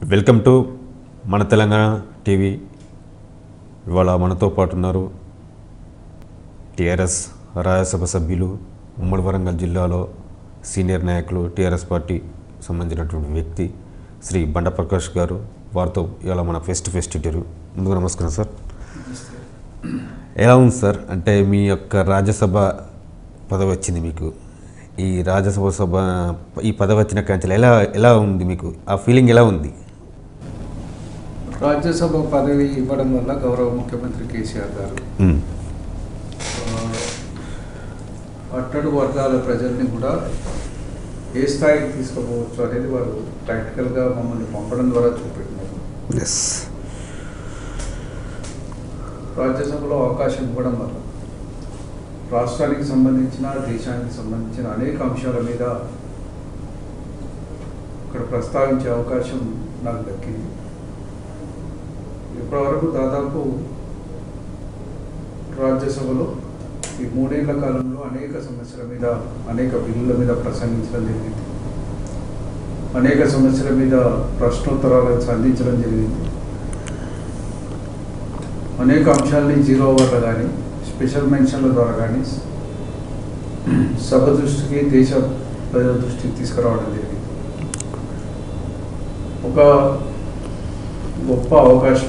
Welcome to మన Telangana TV ఇవాళ మనతో పాటు ఉన్నారు టీఆర్ఎస్ రాజ్యసభ సభ్యులు ఉమ్మడి వరంగల్ జిల్లాలో సీనియర్ నాయకులు టీఆర్ఎస్ పార్టీ సంబంధించినటువంటి వ్యక్తి శ్రీ బండ ప్రకాష్ గారు వారితో ఇవాళ మన ఫెస్ట్ ఫెస్ట్ ఇంటర్వ్యూ ముందుగా నమస్కారం సార్ ఎలా ఉంది సార్ అంటే మీ యొక్క రాజ్యసభ పదవి వచ్చింది మీకు ఈ రాజ్యసభ సభ ఈ పదవి వచ్చిన కాంచెలు ఎలా ఎలా ఉంది మీకు ఆ ఫీలింగ్ ఎలా ఉంది రాజ్యసభ పదవి ఇవ్వడం వల్ల గౌరవ ముఖ్యమంత్రి కేసీఆర్ గారు మ్మ్. ఆ, అట్టడుగు వర్గాల ప్రజల్ని కూడా ఏ స్థాయికి తీసుకుపోవచ్చు అనేది వారు ప్రాక్టికల్గా మమ్మల్ని పంపడం ద్వారా చూపెట్టినారు ఎస్ రాజ్యసభలో అవకాశం ఇవ్వడం వల్ల రాష్ట్రానికి సంబంధించిన దేశానికి సంబంధించిన అనేక అంశాల మీద ఇక్కడ ప్రస్తావించే అవకాశం నాకు దక్కింది ఇప్పటివరకు దాదాపు రాజ్యసభలో ఈ మూడేళ్ల కాలంలో అనేక సమస్యల మీద అనేక బిల్లుల మీద ప్రసంగించడం జరిగింది అనేక సమస్యల మీద ప్రశ్నోత్తరాలను సంధించడం జరిగింది అనేక అంశాలని జీరో అవర్ల కానీ స్పెషల్ మెన్షన్ల ద్వారా కానీ సభ దృష్టికి దేశ ప్రజల దృష్టికి తీసుకురావడం జరిగింది ఒక గొప్ప అవకాశం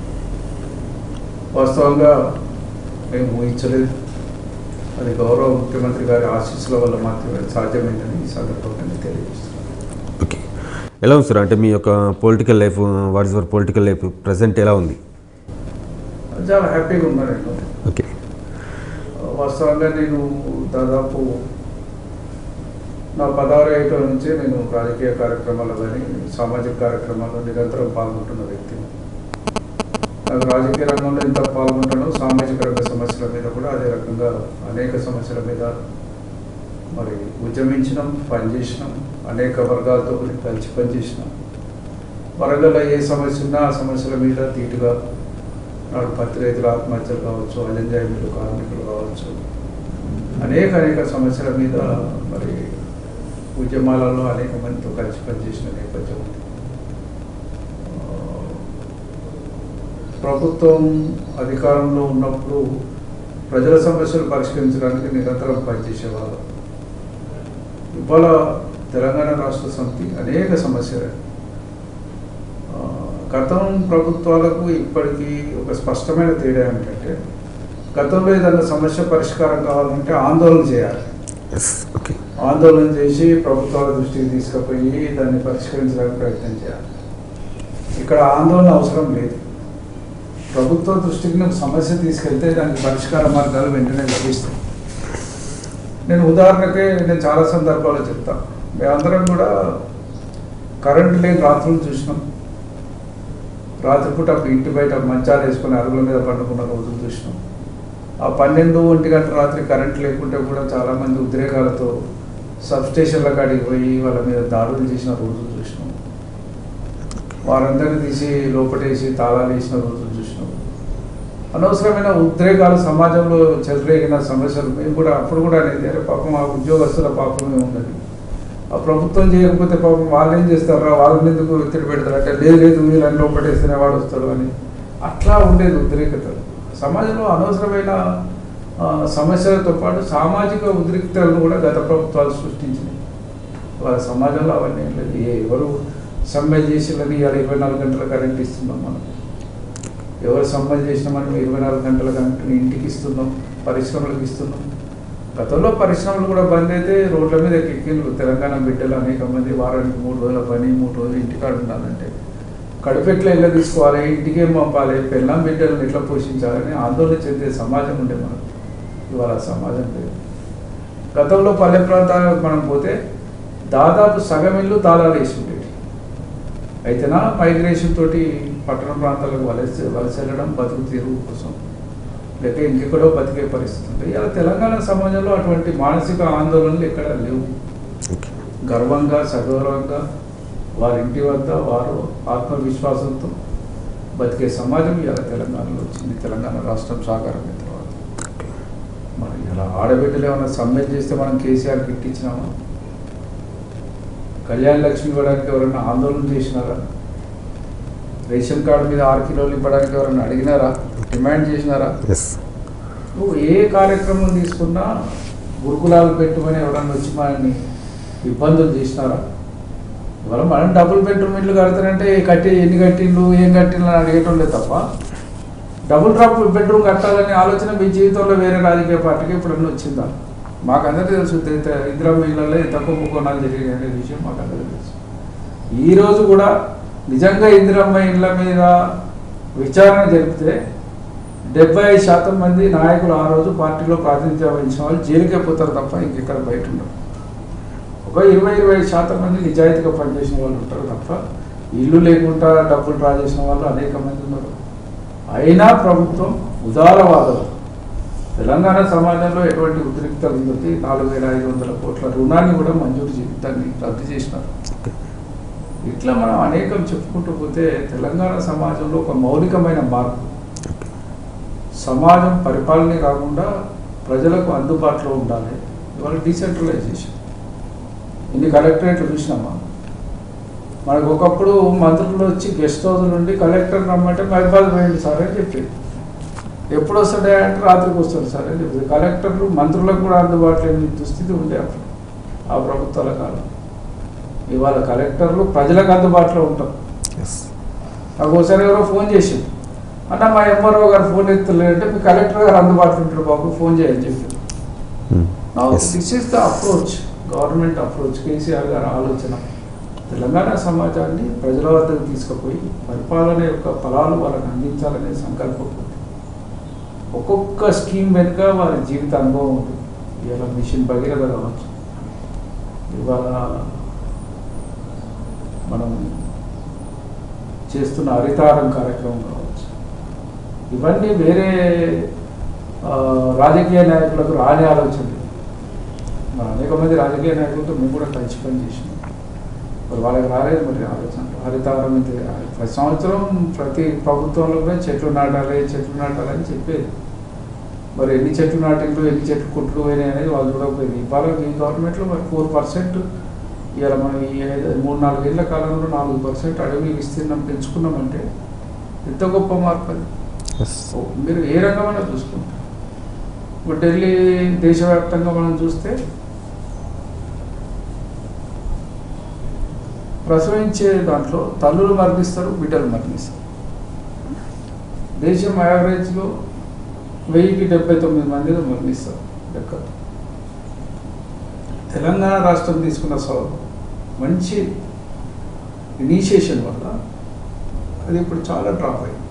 వాస్తవంగా మేము ఊహించలేదు అది గౌరవ ముఖ్యమంత్రి గారి ఆశీస్సుల వల్ల మాత్రమే సాధ్యమైందని ఈ సందర్భంగా నేను తెలియజేస్తున్నాను ఓకే ఎలా ఉంది సార్ అంటే మీ యొక్క political life what is your political life present ఎలా ఉంది చాలా హ్యాపీగా ఉన్నాను ఓకే వాస్తవంగా నేను దాదాపు నా పదహారు ఏట నుంచే నేను రాజకీయ కార్యక్రమాల్లో కానీ సామాజిక కార్యక్రమాల్లో నిరంతరం పాల్గొంటున్న వ్యక్తిని నాకు రాజకీయ రంగంలో ఎంత పాల్గొంటానో సామాజిక రంగ సమస్యల మీద కూడా అదే రకంగా అనేక సమస్యల మీద మరి ఉద్యమించినాం పనిచేసినాం అనేక వర్గాలతో కూడా కలిసి పనిచేసినాం వరంగల్లో ఏ సమస్య ఉన్నా ఆ సమస్యల మీద తీటుగా నాడు పత్తి రైతుల ఆత్మహత్యలు కావచ్చు అలంజాయిలు కార్మికులు కావచ్చు అనేక అనేక సమస్యల మీద మరి ఉద్యమాలలో అనేక మందితో కలిసి పనిచేసిన నేపథ్యం ఉంది ఆ, ప్రభుత్వం అధికారంలో ఉన్నప్పుడు ప్రజల సమస్యలు పరిష్కరించడానికి నిరంతరం పనిచేసేవారు ఇవాళ తెలంగాణ రాష్ట్ర సమితి అనేక సమస్యలు ఆ, గతం ప్రభుత్వాలకు ఇప్పటికీ ఒక స్పష్టమైన తేడా ఏమిటంటే గతంలో ఏదైనా సమస్య పరిష్కారం కావాలంటే ఆందోళన చేయాలి ఎస్ ఓకే ఆందోళన చేసి ప్రభుత్వాల దృష్టికి తీసుకుపోయి దాన్ని పరిష్కరించడానికి ప్రయత్నం చేయాలి ఇక్కడ ఆందోళన అవసరం లేదు ప్రభుత్వ దృష్టికి నువ్వు సమస్య తీసుకెళ్తే దానికి పరిష్కార మార్గాలు వెంటనే లభిస్తాయి నేను ఉదాహరణకే నేను చాలా సందర్భాల్లో చెప్తా మేమందరం కూడా కరెంటు లేని రాత్రులు చూసినాం రాత్రిపూట ఇంటి బయట మంచాలు వేసుకొని అరుగుల మీద పండుకున్న రోజులు చూసినాం ఆ పన్నెండు ఒంటి గంట రాత్రి కరెంట్ లేకుంటే కూడా చాలామంది ఉద్రేకాలతో సబ్ స్టేషన్ల కాడికి పోయి వాళ్ళ మీద దాడులు చేసిన రోజులు చూసినాం వారందరినీ తీసి లోపటేసి తాళాలు వేసిన రోజులు చూసినాం అనవసరమైన ఉద్రేకాలు సమాజంలో చెలరేగిన సమస్యలు మేము కూడా అప్పుడు కూడా అనేది అరే పాపం ఆ ఉద్యోగస్తుల పాపమే ఉన్నది ఆ ప్రభుత్వం చేయకపోతే పాపం వాళ్ళు ఏం చేస్తారా వాళ్ళని ఎందుకు ఒత్తిడి పెడతారు అంటే లేదు లేదు వీళ్ళని లోపటేస్తేనే వాడు వస్తాడు అని అట్లా ఉండేది ఉద్రేకతలు సమాజంలో అనవసరమైన ఆ, సమస్యలతో పాటు సామాజిక ఉద్రిక్తలను కూడా గత ప్రభుత్వాలు సృష్టించినాయి వాళ్ళ సమాజంలో అవన్నీ ఏం లేదు ఏ- ఎవరు సమ్మె చేసినని ఇవాళ ఇరవై నాలుగు గంటల కరెంట్ ఇస్తున్నాం మనం ఎవరు సమ్మె చేసినా మనం ఇరవై నాలుగు గంటల కరెంట్ ఇంటికి ఇస్తున్నాం పరిశ్రమలకు ఇస్తున్నాం గతంలో పరిశ్రమలు కూడా బంద్ అయితే రోడ్ల మీద ఎక్కిండ్రు తెలంగాణ బిడ్డలు అనేక మంది వారానికి మూడు రోజుల పని మూడు రోజులు ఇంటికాడ ఉండాలంటే కడుపెట్ల ఇళ్ళ తీసుకోవాలి ఇంటికేం పంపాలి పెళ్ళాం బిడ్డలను ఎట్లా పోషించాలని ఆందోళన చెందే సమాజం ఉండే మనకు ఇవాళ ఆ సమాజం లేదు గతంలో పల్లె ప్రాంతాలకు మనం పోతే దాదాపు సగం ఇల్లు తాళాలు వేసి ఉండేవి అయితేనా మైగ్రేషన్ తోటి పట్టణ ప్రాంతాలకు వలస వలస వెళ్ళడం బతుకు తీరు కోసం లేక ఇంకెక్కడో బతికే పరిస్థితి ఉంది ఇలా తెలంగాణ సమాజంలో అటువంటి మానసిక ఆందోళనలు ఎక్కడ లేవు ఓకే గర్వంగా సగౌరవంగా వారి ఇంటి వద్ద వారు ఆత్మవిశ్వాసంతో బతికే సమాజం ఇలా తెలంగాణలో వచ్చింది తెలంగాణ రాష్ట్రం సాకారమైన తర్వాత మరి ఇలా ఆడబిడ్డలు ఏమైనా సమ్మె చేస్తే మనం కేసీఆర్కి ఇట్టించినామా కళ్యాణ లక్ష్మి ఇవ్వడానికి ఎవరైనా ఆందోళన చేసినారా రేషన్ కార్డు మీద ఆరు కిలోలు ఇవ్వడానికి ఎవరైనా అడిగినారా డిమాండ్ చేసినారా ఎస్ నువ్వు ఏ కార్యక్రమం తీసుకున్నా గురుకులాలు పెట్టుమని ఎవరన్నా వచ్చి మనల్ని ఇబ్బందులు చేసినారా ఇవాళ మనం డబుల్ బెడ్రూమ్ ఇల్లు కడతానంటే కట్టి ఎన్ని కట్టిండ్లు ఏం కట్టిండ్లు అని అడిగేటోళ్ళే తప్ప డబుల్ డ్రాప్ బెడ్రూమ్ కట్టాలనే ఆలోచన మీ జీవితంలో వేరే రాజకీయ పార్టీకి ఎప్పుడన్నా వచ్చిందా మాకందరికీ తెలుసు తే- ఇందిరమ్మ ఇళ్ళలో ఎంత కుంభకోణాలు జరిగాయి అనే విషయం మాకందరికీ తెలుసు ఈ రోజు కూడా నిజంగా ఇందిరమ్మ ఇళ్ళ మీద విచారణ జరిపితే డెబ్బై ఐదు శాతం మంది నాయకులు ఆ రోజు పార్టీలో ప్రాతినిధ్యం వహించిన వాళ్ళు జైలుకే పోతారు తప్ప ఇంకెక్కడ బయట ఉండరు ఒక ఇరవై ఇరవై ఐదు శాతం మంది నిజాయితీగా పనిచేసిన వాళ్ళు ఉంటారు తప్ప ఇల్లు లేకుండా డబ్బులు డ్రా చేసిన వాళ్ళు అనేక మంది ఉన్నారు అయినా ప్రభుత్వం ఉదారవాదం తెలంగాణ సమాజంలో ఎటువంటి ఉద్రిక్తత ఉంది నాలుగు వేల ఐదు వందల కోట్ల రుణాన్ని కూడా మంజూరు చేసి దాన్ని రద్దు చేసినారు ఇట్లా మనం అనేకం చెప్పుకుంటూ పోతే తెలంగాణ సమాజంలో ఒక మౌలికమైన మార్పు సమాజం పరిపాలనే కాకుండా ప్రజలకు అందుబాటులో ఉండాలి ఇవాళ డీసెంట్రలైజేషన్ ఇన్ని కలెక్టరేట్లు చూసినామా మనకు ఒకప్పుడు మంత్రులు వచ్చి గెస్ట్ హౌస్ నుండి కలెక్టర్ రమ్మంటే మహిబాద్ పోయండి సార్ అని చెప్పి ఎప్పుడు వస్తాడే అంటే రాత్రికి వస్తాడు సార్ అని చెప్పి కలెక్టర్లు మంత్రులకు కూడా అందుబాటులో లేని దుస్థితి ఉండే అప్పుడు ఆ ప్రభుత్వాల కాలం ఇవాళ కలెక్టర్లు ప్రజలకు అందుబాటులో ఉంటారు ఎస్ నాకు ఒకసారి ఎవరో ఫోన్ చేసింది అన్న మా ఎంఆర్ఓ గారు ఫోన్ ఎత్తలేదంటే మీ కలెక్టర్ గారు అందుబాటులో ఉంటారు బాబు ఫోన్ చేయని చెప్పి yes this is the approach government approach KCR గారి ఆలోచన తెలంగాణ సమాజాన్ని ప్రజల వద్దకు తీసుకుపోయి పరిపాలన యొక్క ఫలాలు వాళ్ళకి అందించాలనే సంకల్పం ఉంది. ఒక్కొక్క స్కీమ్ వెనుక వారి జీవిత అనుభవం ఉంటుంది ఇవాళ మిషన్ భగీరథ కావచ్చు ఇవాళ మనం చేస్తున్న హరితారం కార్యక్రమం కావచ్చు ఇవన్నీ వేరే ఆ, రాజకీయ నాయకులకు రాని ఆలోచన మరి అనేక మంది రాజకీయ నాయకులతో మేము కూడా కలిసి పని చేసినాం మరి వాళ్ళకి రాలేదు మరి ఆలోచన హరితారం ఇది ప్రతి సంవత్సరం ప్రతి ప్రభుత్వంలో కూడా చెట్లు నాటాలి చెట్లు నాటాలి అని చెప్పేది మరి ఎన్ని చెట్లు నాటిండ్రు ఎన్ని చెట్లు కుట్లు పోయినాయి అనేది వాళ్ళు చూడకపోయింది ఇవాళ ఈ గవర్నమెంట్లో మరి ఫోర్ పర్సెంట్ ఇవాళ మనం ఈ ఐదు మూడు నాలుగు ఏళ్ల కాలంలో నాలుగు పర్సెంట్ అడవి విస్తీర్ణం పెంచుకున్నామంటే ఎంత గొప్ప మార్పు అది ఎస్ ఓ, మీరు ఏ రంగమైనా చూసుకుంటారు ఇప్పుడు ఢిల్లీ దేశవ్యాప్తంగా మనం చూస్తే ప్రసవించే దాంట్లో తల్లులు మరణిస్తారు బిడ్డలు మరణిస్తారు దేశం యావరేజ్లో వెయ్యికి డెబ్బై తొమ్మిది మంది మరణిస్తారు లెక్క తెలంగాణ రాష్ట్రం తీసుకున్న సవ మంచి ఇనీషియేషన్ వల్ల అది ఇప్పుడు చాలా డ్రాప్ అయింది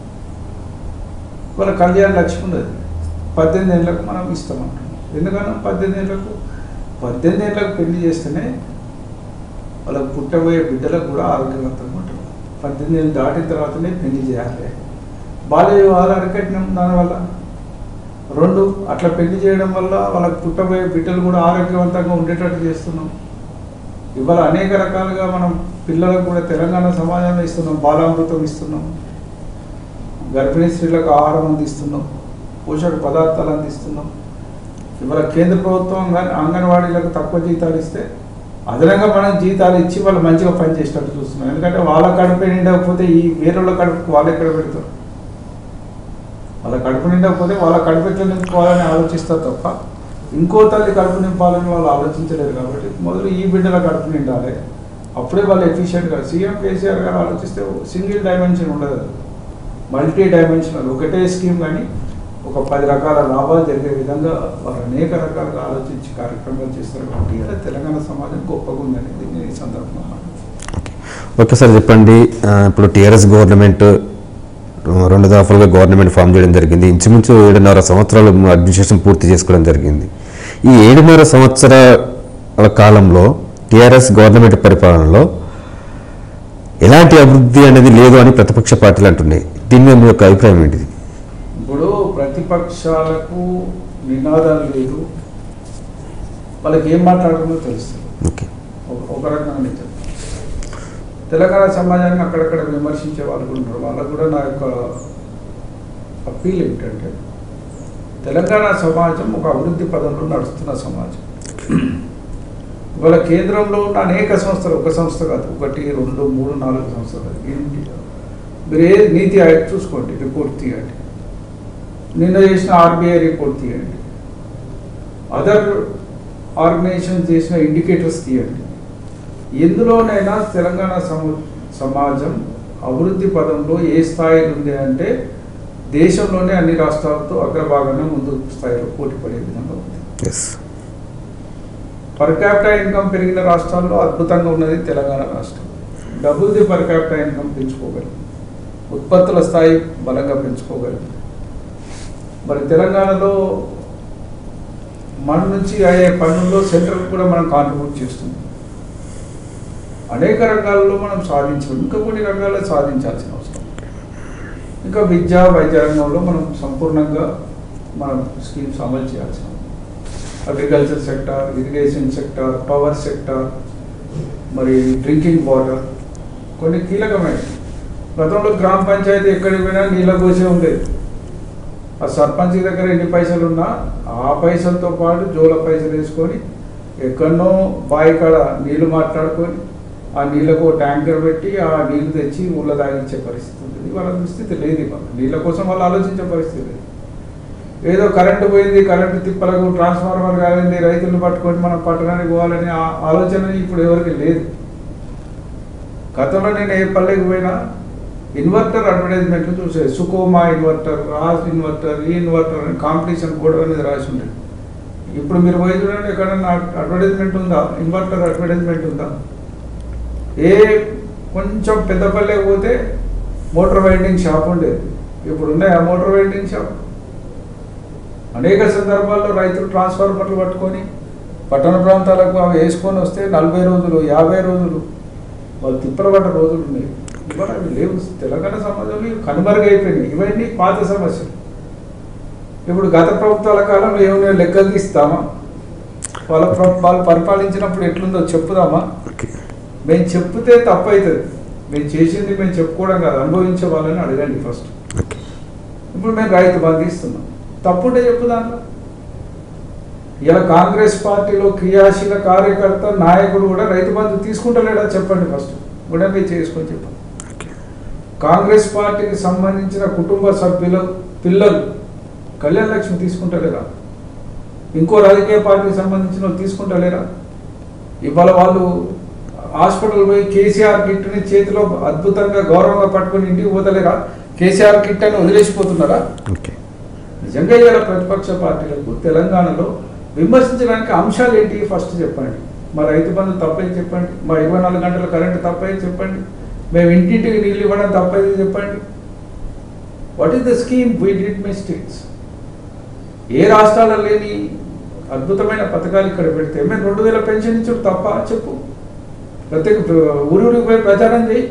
వాళ్ళ కళ్యాణ లక్ష్మి ఉన్నది పద్దెనిమిది ఏళ్ళకు మనం ఇస్తామంటున్నాం ఎందుకన్నా పద్దెనిమిది ఏళ్ళకు పద్దెనిమిది ఏళ్ళకు పెళ్లి చేస్తేనే వాళ్ళకు పుట్టబోయే బిడ్డలకు కూడా ఆరోగ్యవంతంగా ఉంటుంది పద్దెనిమిది ఏళ్ళు దాటిన తర్వాతనే పెళ్లి చేయాలి బాల్య వివాహాలు అరికట్టినాం దానివల్ల రెండు అట్లా పెళ్లి చేయడం వల్ల వాళ్ళకు పుట్టబోయే బిడ్డలు కూడా ఆరోగ్యవంతంగా ఉండేటట్టు చేస్తున్నాం ఇవాళ అనేక రకాలుగా మనం పిల్లలకు కూడా తెలంగాణ సమాజంలో ఇస్తున్నాం బాలామృతం ఇస్తున్నాం గర్భిణీ స్త్రీలకు ఆహారం అందిస్తున్నాం పోషక పదార్థాలు అందిస్తున్నాం ఇవాళ కేంద్ర ప్రభుత్వం అంగన్ అంగన్వాడీలకు తక్కువ జీతాలు ఇస్తే అదనంగా మనం జీతాలు ఇచ్చి వాళ్ళు మంచిగా పని చేసేటట్టు చూస్తున్నాం ఎందుకంటే వాళ్ళ కడుపు నిండకపోతే ఈ వేరేళ్ళ కడుపుకు వాళ్ళు ఎక్కడ పెడతారు వాళ్ళ కడుపు నిండకపోతే వాళ్ళ కడుపు ఎట్లా నింపుకోవాలని ఆలోచిస్తారు తప్ప ఇంకో తల్లి కడుపు నింపాలని వాళ్ళు ఆలోచించలేరు కాబట్టి మొదలు ఈ బిడ్డల కడుపు నిండాలి అప్పుడే వాళ్ళు ఎఫిషియెంట్గా సీఎం కేసీఆర్ గారు ఆలోచిస్తే సింగిల్ డైమెన్షన్ ఉండదు అది. మల్టీ డైమెన్షనల్ ఒకటే స్కీమ్ కానీ ఒక పది రకాల లాభాలు జరిగే విధంగా వారు అనేక రకాలుగా ఆలోచించి కార్యక్రమాలు చేస్తారు కాబట్టి ఇలా తెలంగాణ సమాజం గొప్పగా ఉందని దీన్ని ఈ సందర్భంగా మాట్లాడుతున్నాను. ఓకే సార్ చెప్పండి ఆ, ఇప్పుడు టీఆర్ఎస్ గవర్నమెంట్ ఆ, రెండు దఫాలుగా గవర్నమెంట్ ఫామ్ చేయడం జరిగింది ఇంచుమించు ఏడున్నర సంవత్సరాలు అడ్మినిస్ట్రేషన్ పూర్తి చేసుకోవడం జరిగింది ఈ ఏడున్నర సంవత్సరాల కాలంలో టీఆర్ఎస్ గవర్నమెంట్ పరిపాలనలో ఎలాంటి అభివృద్ధి అనేది లేదు అని ప్రతిపక్ష పార్టీలు అంటున్నాయి దీని మీద మీ యొక్క అభిప్రాయం ఏంటిది ఇప్పుడు ప్రతిపక్షాలకు నినాదాలు లేదు వాళ్ళకి ఏం మాట్లాడాలో తెలుస్తుంది ఓకే ఒక- ఒక రకంగా నేను చెప్తాను తెలంగాణ సమాజాన్ని అక్కడక్కడ విమర్శించే వాళ్ళు కూడా ఉన్నారు వాళ్ళకు కూడా నా యొక్క అప్పీల్ ఏమిటంటే తెలంగాణ సమాజం ఒక అభివృద్ధి పదంలో నడుస్తున్న సమాజం ఇవాళ కేంద్రంలో ఉన్న అనేక సంస్థలు ఒక సంస్థ కాదు ఒకటి రెండు మూడు నాలుగు సంస్థలు ఏంటి మీరు ఏ నీతి ఆయోగ్ చూసుకోండి రిపోర్ట్ తీయండి నిన్న చేసిన ఆర్బీఐ రిపోర్ట్ తీయండి అదర్ ఆర్గనైజేషన్ చేసిన ఇండికేటర్స్ తీయండి ఎందులోనైనా తెలంగాణ సమ సమాజం అభివృద్ధి పదంలో ఏ స్థాయిలో ఉంది అంటే దేశంలోనే అన్ని రాష్ట్రాలతో అగ్రభాగంగా ముందు స్థాయిలో పోటీ పడే విధంగా ఉంది ఎస్ పర్ క్యాపిటల్ ఇన్కమ్ పెరిగిన రాష్ట్రాల్లో అద్భుతంగా ఉన్నది తెలంగాణ రాష్ట్రం double the per capital income పెంచుకోగలం ఉత్పత్తుల స్థాయి బలంగా పెంచుకోగలం మరి తెలంగాణలో మన నుంచి అయ్యే పన్నుల్లో సెంట్రల్ కూడా మనం కాంట్రిబ్యూట్ చేస్తుంది అనేక రంగాల్లో మనం సాధించాం ఇంకా కొన్ని రంగాల్లో సాధించాల్సిన అవసరం ఇంకా విద్య వైద్య రంగంలో మనం సంపూర్ణంగా మనం స్కీమ్స్ అమలు చేయాల్సిన అవసరం. Agriculture sector irrigation sector power sector మరి డ్రింకింగ్ వాటర్ కొన్ని కీలకమైన గతంలో గ్రామ పంచాయతీ ఎక్కడికి పోయినా నీళ్ళ కోసే ఉండేది ఆ సర్పంచ్ దగ్గర ఎన్ని పైసలు ఉన్నా ఆ పైసలతో పాటు జోల పైసలు వేసుకొని ఎక్కడనో బావి కాడ నీళ్లు మాట్లాడుకొని ఆ నీళ్ళకు ఓ ట్యాంకర్ పెట్టి ఆ నీళ్లు తెచ్చి ఊళ్ళో తాగించే పరిస్థితి ఉంటుంది వాళ్ళ దుస్థితి లేదు ఇవాళ నీళ్ళ కోసం వాళ్ళు ఆలోచించే పరిస్థితి లేదు ఏదో కరెంటు పోయింది కరెంటు తిప్పలకు ట్రాన్స్ఫార్మర్ కాలింది రైతులను పట్టుకొని మనం పట్టణానికి పోవాలని ఆ ఆలోచన ఇప్పుడు ఎవరికి లేదు గతంలో నేను ఏ పల్లెకి పోయినా ఇన్వర్టర్ అడ్వర్టైజ్మెంట్లు చూసే సుకోమా ఇన్వర్టర్ రాజ్ ఇన్వర్టర్ ఈ ఇన్వర్టర్ అని కాంపిటీషన్ బోర్డు అనేది రాసి ఉంటుంది ఇప్పుడు మీరు పోయి చూడండి ఎక్కడన్నా అడ్వర్టైజ్మెంట్ ఉందా ఇన్వర్టర్ అడ్వర్టైజ్మెంట్ ఉందా ఏ కొంచెం పెద్ద పల్లెకి పోతే మోటార్ వైండింగ్ షాప్ ఉండేది ఇప్పుడు ఉన్నాయా మోటార్ వైండింగ్ షాప్ అనేక సందర్భాల్లో రైతులు ట్రాన్స్ఫార్మర్లు పట్టుకొని పట్టణ ప్రాంతాలకు అవి వేసుకొని వస్తే నలభై రోజులు యాభై రోజులు వాళ్ళు తిప్పలబడ్డ రోజులు ఉన్నాయి ఇవాళ అవి లేవు తెలంగాణ సమాజంలో ఇవి కనుమరుగైపోయినాయి ఇవన్నీ పాత సమస్యలు ఇప్పుడు గత ప్రభుత్వాల కాలంలో ఏమైనా లెక్కలు తీస్తామా వాళ్ళ ప్ర- వాళ్ళు పరిపాలించినప్పుడు ఎట్లుందో చెప్పుదామా ఓకే మేము చెప్తే తప్పు అవుతుంది మేము చేసింది మేము చెప్పుకోవడం కాదు అనుభవించే వాళ్ళని అడగండి ఫస్ట్ ఓకే ఇప్పుడు మేము రైతు బంధు ఇస్తున్నాం తప్పుంటే చెప్పు దాంట్లో ఇలా కాంగ్రెస్ పార్టీలో క్రియాశీల కార్యకర్త నాయకుడు కూడా రైతు బంధు తీసుకుంటలేడా చెప్పండి ఫస్ట్ కూడా మీరు చేసుకొని చెప్పండి ఓకే కాంగ్రెస్ పార్టీకి సంబంధించిన కుటుంబ సభ్యులు పిల్లలు కళ్యాణ లక్ష్మి తీసుకుంటలేరా ఇంకో రాజకీయ పార్టీకి సంబంధించిన వాళ్ళు తీసుకుంటలేరా ఇవాళ వాళ్ళు హాస్పిటల్ పోయి కేసీఆర్ కిట్ని చేతిలో అద్భుతంగా గౌరవంగా పట్టుకొని ఇంటికి పోతలేరా కేసీఆర్ కిట్ అని వదిలేసిపోతున్నారా ఓకే నిజంగా ఇవాళ ప్రతిపక్ష పార్టీలకు తెలంగాణలో విమర్శించడానికి అంశాలు ఏంటి ఫస్ట్ చెప్పండి మా రైతు బంధు తప్పేది చెప్పండి మా ఇరవై నాలుగు గంటల కరెంటు తప్పేది చెప్పండి మేము ఇంటింటికి నీళ్ళు ఇవ్వడం తప్పేది చెప్పండి what is the scheme we did mistakes ఏ రాష్ట్రాల్లో లేని అద్భుతమైన పథకాలు ఇక్కడ పెడితే మేము రెండు వేల పెన్షన్ ఇచ్చుడు తప్ప చెప్పు ప్రత్యేక ఊరి ఊరికి పోయి ప్రచారం చేయి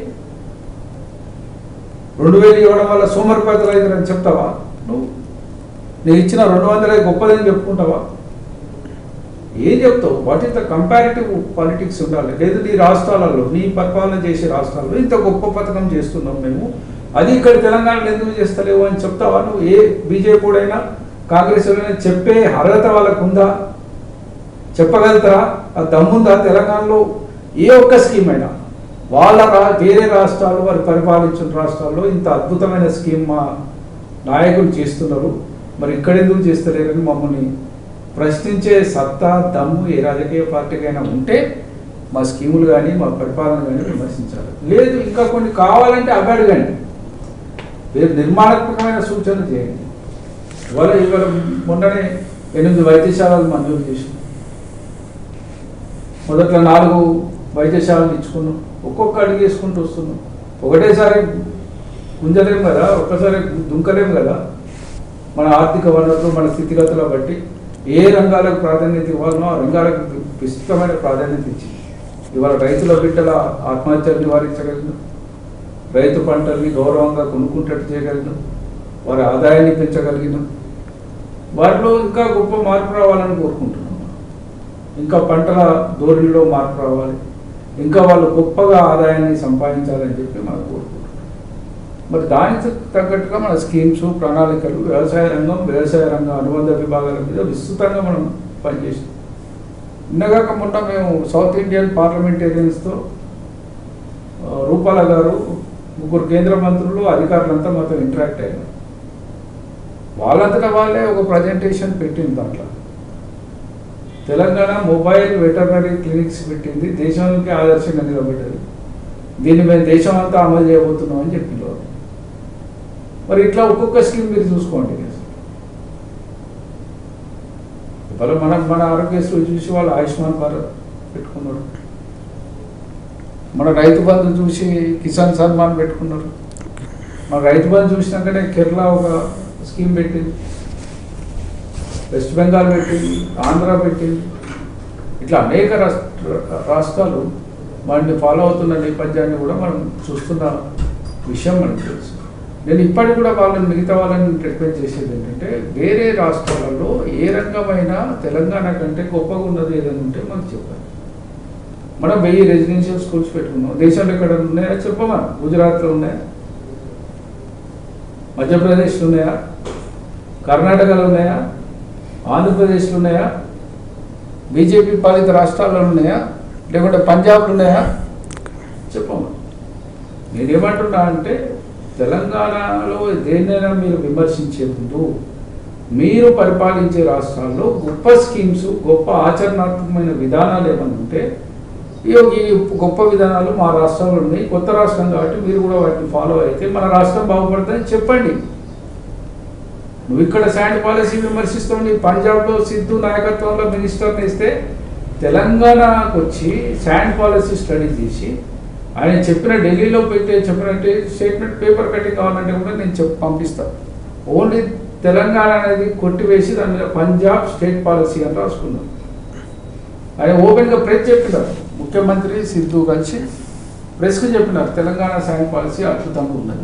రెండు వేలు ఇవ్వడం వల్ల సోమరిపోతలు అవుతారని చెప్తావా నువ్వు నేను ఇచ్చిన రెండు వందలే గొప్పదని చెప్పుకుంటావా ఏం చెప్తావు what is the comparative politics ఉండాలి లేదు నీ రాష్ట్రాలలో నీ పరిపాలన చేసే రాష్ట్రాల్లో ఇంత గొప్ప పథకం చేస్తున్నాం మేము అది ఇక్కడ తెలంగాణలో ఎందుకు చేస్తలేవు అని చెప్తావా నువ్వు ఏ బీజేపీ అయినా కాంగ్రెస్ వాళ్ళైనా చెప్పే అర్హత వాళ్ళకు ఉందా చెప్పగలుగుతారా ఆ దమ్ముందా తెలంగాణలో ఏ ఒక్క స్కీమ్ అయినా వాళ్ళ రా వేరే రాష్ట్రాలు వారు పరిపాలించిన రాష్ట్రాల్లో ఇంత అద్భుతమైన స్కీమ్ మా నాయకులు చేస్తున్నారు మరి ఇక్కడ ఎందుకు చేస్తలేరని మమ్మల్ని ప్రశ్నించే సత్తా దమ్ము ఏ రాజకీయ పార్టీకైనా ఉంటే మా స్కీములు కానీ మా పరిపాలన కానీ విమర్శించాలి లేదు ఇంకా కొన్ని కావాలంటే అవి అడగండి మీరు నిర్మాణాత్మకమైన సూచనలు చేయండి ఇవాళ ఇవాళ మొన్ననే ఎనిమిది వైద్యశాలలు మంజూరు చేసింది మొదట్లో నాలుగు వైద్యశాలలు ఇచ్చుకున్నాం ఒక్కొక్క అడుగు వేసుకుంటూ వస్తున్నాం ఒకటేసారి గుంజలేం కదా ఒక్కసారి దుంకలేం కదా మన ఆర్థిక వనరులు మన స్థితిగతుల బట్టి ఏ రంగాలకు ప్రాధాన్యత ఇవ్వాలనో ఆ రంగాలకు విస్తృతమైన ప్రాధాన్యత ఇచ్చింది ఇవాళ రైతుల బిడ్డల ఆత్మహత్యలు నివారించగలిగినాం రైతు పంటల్ని గౌరవంగా కొనుక్కుంటట్టు చేయగలిగినాం వారి ఆదాయాన్ని పెంచగలిగినాం వారిలో ఇంకా గొప్ప మార్పు రావాలని కోరుకుంటున్నాం ఇంకా పంటల ధోరణిలో మార్పు రావాలి ఇంకా వాళ్ళు గొప్పగా ఆదాయాన్ని సంపాదించాలని చెప్పి మనం కోరుకుంటున్నాం మరి దానికి తగ్గట్టుగా మన స్కీమ్స్ ప్రణాళికలు వ్యవసాయ రంగం వ్యవసాయ రంగం అనుబంధ విభాగాల మీద విస్తృతంగా మనం పనిచేసాం నిన్నగాక మొన్న మేము సౌత్ ఇండియన్ పార్లమెంటేరియన్స్తో ఆ, రూపాల గారు ముగ్గురు కేంద్ర మంత్రులు అధికారులంతా మొత్తం ఇంటరాక్ట్ అయ్యారు వాళ్ళంతటా వాళ్ళే ఒక ప్రజెంటేషన్ పెట్టింది దాంట్లో తెలంగాణ మొబైల్ వెటర్నరీ క్లినిక్స్ పెట్టింది దేశానికి ఆదర్శంగా నిలబడ్డది దీన్ని మేము దేశం అంతా అమలు చేయబోతున్నాం అని చెప్పిన వాళ్ళు. మరి ఇట్లా ఒక్కొక్క స్కీమ్ మీరు చూసుకోండి ఇవాళ మనం మన ఆరోగ్యశ్రీ చూసి వాళ్ళు ఆయుష్మాన్ భారత్ పెట్టుకున్నారు మన రైతు బంధు చూసి కిసాన్ సన్మాన్ పెట్టుకున్నారు మన రైతు బంధు చూసినాకనే కేరళ ఒక స్కీమ్ పెట్టింది వెస్ట్ బెంగాల్ పెట్టింది ఆంధ్ర పెట్టింది ఇట్లా అనేక రాష్ట్ర రాష్ట్రాలు వాటిని ఫాలో అవుతున్న నేపథ్యాన్ని కూడా మనం చూస్తున్న విషయం మనకు తెలుసు నేను ఇప్పటికి కూడా వాళ్ళని మిగతా వాళ్ళని రిక్వెస్ట్ చేసేది ఏంటంటే వేరే రాష్ట్రాలలో ఏ రంగమైనా తెలంగాణ కంటే గొప్పగా ఉన్నది ఏదైనా ఉంటే మనకు చెప్పాలి మనం వెయ్యి రెసిడెన్షియల్ స్కూల్స్ పెట్టుకున్నాం దేశంలో ఎక్కడ ఉన్నాయా చెప్పమా గుజరాత్లో ఉన్నాయా మధ్యప్రదేశ్లో ఉన్నాయా కర్ణాటకలో ఉన్నాయా ఆంధ్రప్రదేశ్లో ఉన్నాయా బీజేపీ పాలిత రాష్ట్రాల్లో ఉన్నాయా లేకుంటే పంజాబ్లో ఉన్నాయా చెప్పమ్మా నేనేమంటున్నా అంటే తెలంగాణలో దేన్నైనా మీరు విమర్శించే ముందు మీరు పరిపాలించే రాష్ట్రాల్లో గొప్ప స్కీమ్స్ గొప్ప ఆచరణాత్మకమైన విధానాలు ఏమైనా ఉంటే ఇయ్యో ఈ గొప్ప విధానాలు మా రాష్ట్రంలో ఉన్నాయి కొత్త రాష్ట్రం కాబట్టి మీరు కూడా వాటిని ఫాలో అయితే మన రాష్ట్రం బాగుపడుతుందని చెప్పండి నువ్వు ఇక్కడ శాండ్ పాలసీ విమర్శిస్తావు నీ పంజాబ్లో సిద్ధు నాయకత్వంలో మినిస్టర్ని ఇస్తే తెలంగాణకు వచ్చి శాండ్ పాలసీ స్టడీ చేసి ఆయన చెప్పిన ఢిల్లీలో పెట్టే చెప్పినట్టే స్టేట్మెంట్ పేపర్ కటింగ్ కావాలంటే కూడా నేను చెప్పి పంపిస్తాను ఓన్లీ తెలంగాణ అనేది కొట్టివేసి దాని మీద పంజాబ్ స్టేట్ పాలసీ అని రాసుకున్నాం ఆయన ఓపెన్గా ప్రెస్ చెప్పినారు ముఖ్యమంత్రి సిద్ధు కలిసి ప్రెస్కి చెప్పినారు తెలంగాణ శాండ్ పాలసీ అద్భుతంగా ఉన్నది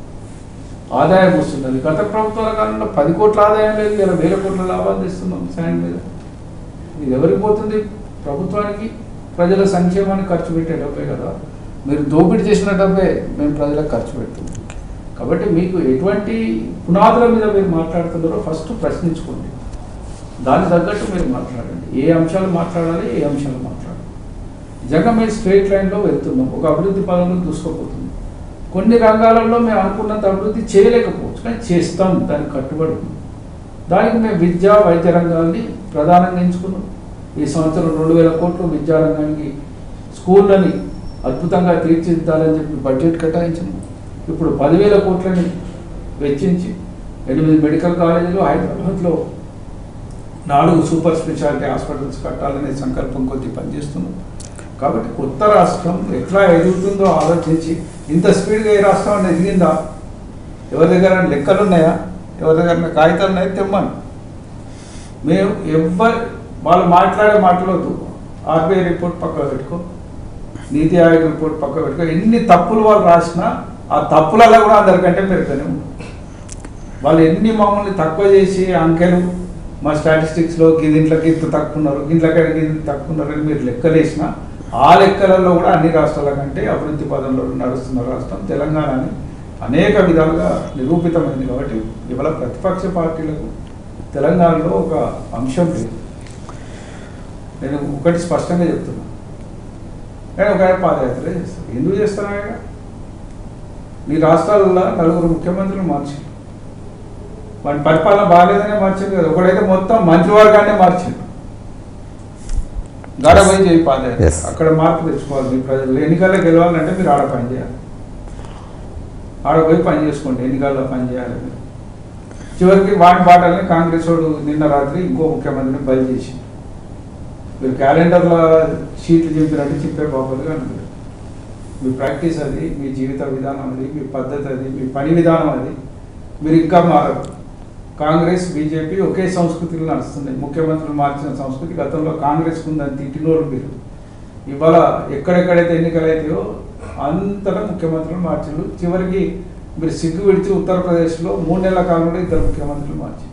ఆదాయం వస్తున్నది గత ప్రభుత్వాల కాలంలో పది కోట్ల ఆదాయం లేదు ఇలా వేల కోట్ల లాభాలు తెస్తున్నాం శాండ్ మీద ఇది ఎవరికి పోతుంది ప్రభుత్వానికి ప్రజల సంక్షేమానికి ఖర్చు పెట్టే డబ్బే కదా మీరు దోపిడీ చేసిన డబ్బే మేము ప్రజలకు ఖర్చు పెడుతున్నాం కాబట్టి మీకు ఎటువంటి పునాదుల మీద మీరు మాట్లాడుతున్నారో ఫస్ట్ ప్రశ్నించుకోండి దానికి తగ్గట్టు మీరు మాట్లాడండి ఏ అంశాలు మాట్లాడాలి ఏ అంశాలు మాట్లాడాలి నిజంగా మేము స్ట్రేట్ లైన్లో వెళ్తున్నాం ఒక అభివృద్ధి పదంలో దూసుకోపోతున్నాం కొన్ని రంగాలలో మేము అనుకున్నంత అభివృద్ధి చేయలేకపోవచ్చు కానీ చేస్తాం దానికి కట్టుబడి ఉన్నాం. దానికి మేము విద్య వైద్య రంగాన్ని ప్రధానంగా ఎంచుకున్నాం ఈ సంవత్సరం రెండు వేల కోట్లు విద్యా రంగానికి స్కూళ్ళని అద్భుతంగా తీర్చిదిద్దాలని చెప్పి బడ్జెట్ కేటాయించాము ఇప్పుడు పదివేల కోట్లని వెచ్చించి ఎనిమిది మెడికల్ కాలేజీలు హైదరాబాద్లో నాలుగు సూపర్ స్పెషాలిటీ హాస్పిటల్స్ కట్టాలనే సంకల్పం కొద్ది పనిచేస్తున్నాం కాబట్టి కొత్త రాష్ట్రం ఎట్లా ఎదుగుతుందో ఆలోచించి ఇంత స్పీడ్గా ఏ రాష్ట్రం అనేది ఎదిగిందా ఎవరి దగ్గర లెక్కలు ఉన్నాయా ఎవరి దగ్గర కాగితాలు ఉన్నాయా తెమ్మని మేము ఎవ్వరు వాళ్ళు మాట్లాడే మాట్లాడద్దు ఆర్బీఐ రిపోర్ట్ పక్కన పెట్టుకో నీతి ఆయోగ్ రిపోర్ట్ పక్కన పెట్టుకో ఎన్ని తప్పులు వాళ్ళు రాసినా ఆ తప్పులలో కూడా అందరికంటే పెరుగుతూనే ఉంది వాళ్ళు ఎన్ని మమ్మల్ని తక్కువ చేసి అంకెలు మా స్టాటిస్టిక్స్లో దీంట్లోకి ఇంత తక్కువ ఉన్నారు దీంట్లోకి ఇంత తక్కువ ఉన్నారు అని మీరు లెక్కలేసిన ఆ లెక్కలలో కూడా అన్ని రాష్ట్రాల కంటే అభివృద్ధి పదంలో నడుస్తున్న రాష్ట్రం తెలంగాణ అని అనేక విధాలుగా నిరూపితమైంది కాబట్టి ఇవాళ ప్రతిపక్ష పార్టీలకు తెలంగాణలో ఒక అంశం లేదు నేను ఒకటి స్పష్టంగా చెప్తున్నా కానీ ఒక ఆయన పాదయాత్ర చేస్తారు ఎందుకు చేస్తాను ఆయన మీ రాష్ట్రాలలో నలుగురు ముఖ్యమంత్రులు మార్చారు వాటి పరిపాలన బాగాలేదనే మార్చింది కదా ఒకడైతే మొత్తం మంత్రివర్గాన్ని మార్చిండు గడపై చేయి పాదయాత్ర Yes. అక్కడ మార్పు తెచ్చుకోవాలి మీ ప్రజలు ఎన్నికల్లో గెలవాలంటే మీరు ఆడ పని చేయాలి ఆడ పోయి పని చేసుకోండి ఎన్నికల్లో పని చేయాలి మీరు చివరికి వాటి బాటల్ని కాంగ్రెస్ వాడు నిన్న రాత్రి ఇంకో ముఖ్యమంత్రిని బలి చేసి మీరు క్యాలెండర్లో షీట్లు చింపినట్టు చింపే బాబులుగా అనుకుంటారు మీ ప్రాక్టీస్ అది మీ జీవిత విధానం అది మీ పద్ధతి అది మీ పని విధానం అది మీరు ఇంకా మారరు కాంగ్రెస్ బీజేపీ ఒకే సంస్కృతిలో నడుస్తున్నాయి ముఖ్యమంత్రులు మార్చిన సంస్కృతి గతంలో కాంగ్రెస్ ఉందని తిట్టినోరు మీరు ఇవాళ ఎక్కడెక్కడైతే ఎన్నికలు అవుతాయో అంతటా ముఖ్యమంత్రులు మార్చారు చివరికి మీరు సిగ్గు విడిచి ఉత్తరప్రదేశ్లో మూడు నెలల కాలంలో ఇద్దరు ముఖ్యమంత్రులు మార్చారు